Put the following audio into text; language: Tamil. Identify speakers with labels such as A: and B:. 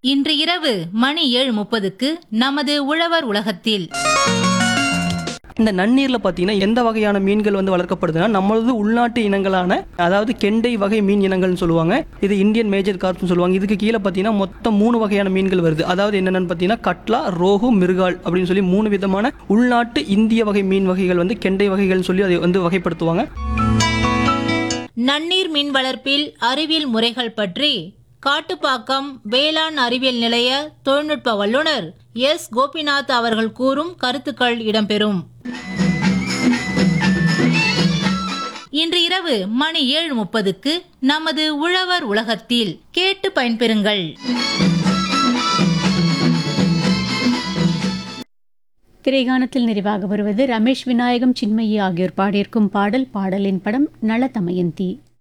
A: இன்று இரவு மணி ஏழு முப்பதுக்கு நமது உழவர் உலகத்தில்
B: இந்த நன்னீரில் பார்த்தீங்கன்னா எந்த வகையான மீன்கள் வந்து வளர்க்கப்படுதுன்னா நம்மளது உள்நாட்டு இனங்களான அதாவது கெண்டை வகை மீன் இனங்கள்னு சொல்லுவாங்க இது இந்தியன் மேஜர் கார்ப்னு சொல்லுவாங்க இதுக்கு கீழே பார்த்தீங்கன்னா மொத்தம் மூணு வகையான மீன்கள் வருது அதாவது என்னென்னு பார்த்தீங்கன்னா கட்லா ரோகு மிருகால் அப்படின்னு சொல்லி மூணு விதமான உள்நாட்டு இந்திய வகை மீன் வகைகள் வந்து கெண்டை வகைகள்னு சொல்லி அதை வந்து வகைப்படுத்துவாங்க
A: நன்னீர் மீன் வளர்ப்பில் அறிவியல் முறைகள் பற்றி காட்டுப்பாக்கம் வேளாண் அறிவியல் நிலைய தொழில்நுட்ப வல்லுநர் எஸ் கோபிநாத் அவர்கள் கூறும் கருத்துக்கள் இடம்பெறும் இன்று இரவு மணி ஏழு முப்பதுக்கு நமது உழவர் உலகத்தில் கேட்டு பயன்பெறுங்கள்
C: திரைகானத்தில் நிறைவாக வருவது ரமேஷ் விநாயகம் சின்மயி ஆகியோர் பாடியிருக்கும் பாடல் பாடலின் படம் நல தமயந்தி